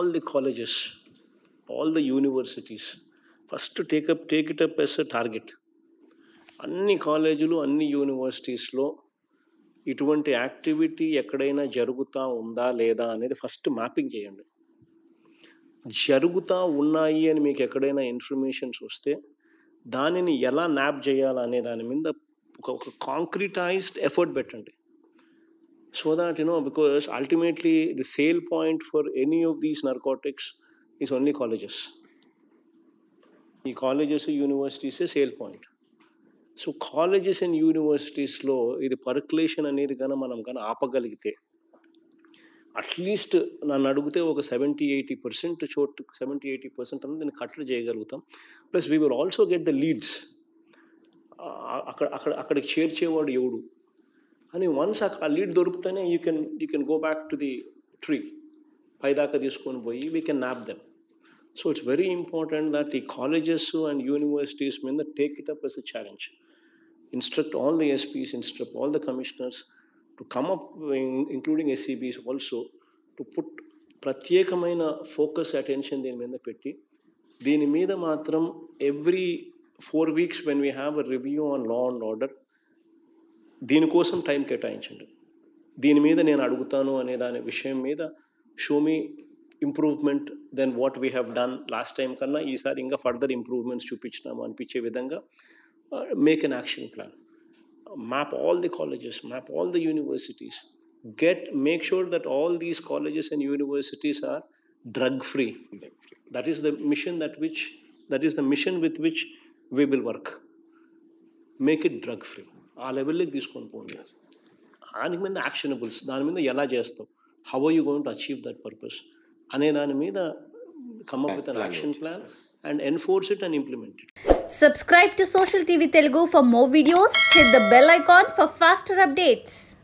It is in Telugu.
All the colleges all the universities first take up take it up as a target అన్ని కాలేజీలు అన్ని యూనివర్సిటీస్లో ఇటువంటి యాక్టివిటీ ఎక్కడైనా జరుగుతూ ఉందా లేదా అనేది ఫస్ట్ మ్యాపింగ్ చేయండి జరుగుతూ ఉన్నాయి అని మీకు ఎక్కడైనా ఇన్ఫర్మేషన్స్ వస్తే దానిని ఎలా న్యాప్ చేయాలనే దాని మీద ఒక ఒక కాంక్రిటైజ్డ్ ఎఫర్ట్ పెట్టండి so that you know because ultimately the sale point for any of these narcotics is only colleges ఈ కాలేజెస్ యూనివర్సిటీసే sale point so colleges and యూనివర్సిటీస్లో ఇది పర్కులేషన్ అనేది కనుక మనం కనుక ఆపగలిగితే అట్లీస్ట్ నన్ను అడిగితే ఒక సెవెంటీ ఎయిటీ పర్సెంట్ చోటు సెవెంటీ ఎయిటీ పర్సెంట్ అనేది నేను కట్టడి చేయగలుగుతాం plus we will also get the leads అక్కడ అక్కడ అక్కడికి చేర్చేవాడు ఎవడు అని వన్స్ ఆ లీడ్ దొరికితేనే you can you can go back to the tree పైదాకా తీసుకొని పోయి we can nab them so it's very important that ఈ కాలేజెస్ అండ్ యూనివర్సిటీస్ మీద take it up as a challenge instruct all the SPs, instruct all the commissioners to come up, in- including SCBs also, to put ప్రత్యేకమైన ఫోకస్ అటెన్షన్ దీని మీద పెట్టి దీని మీద మాత్రం every four weeks when we have a review on law and order దీనికోసం టైం కేటాయించండి దీని మీద నేను అడుగుతాను అనే దాని విషయం మీద show me improvement then what we have done last time కన్నా ఈసారి ఇంకా ఫర్దర్ ఇంప్రూవ్మెంట్స్ చూపించినాము అనిపించే విధంగా make an action plan map all the colleges, map all the universities, get make sure that all these colleges and universities are drug free. That is the mission that which that is the mission with which we will work. Make it drug free. ఆ లెవెల్లోకి తీసుకొని పోండి దాని మీద యాక్షనబుల్స్ దాని మీద ఎలా చేస్తావు how are you going to achieve that purpose అనే దాని మీద come up with an action plan and enforce it and implement it Subscribe to Social TV Telugu for more videos. Hit the bell icon for faster updates.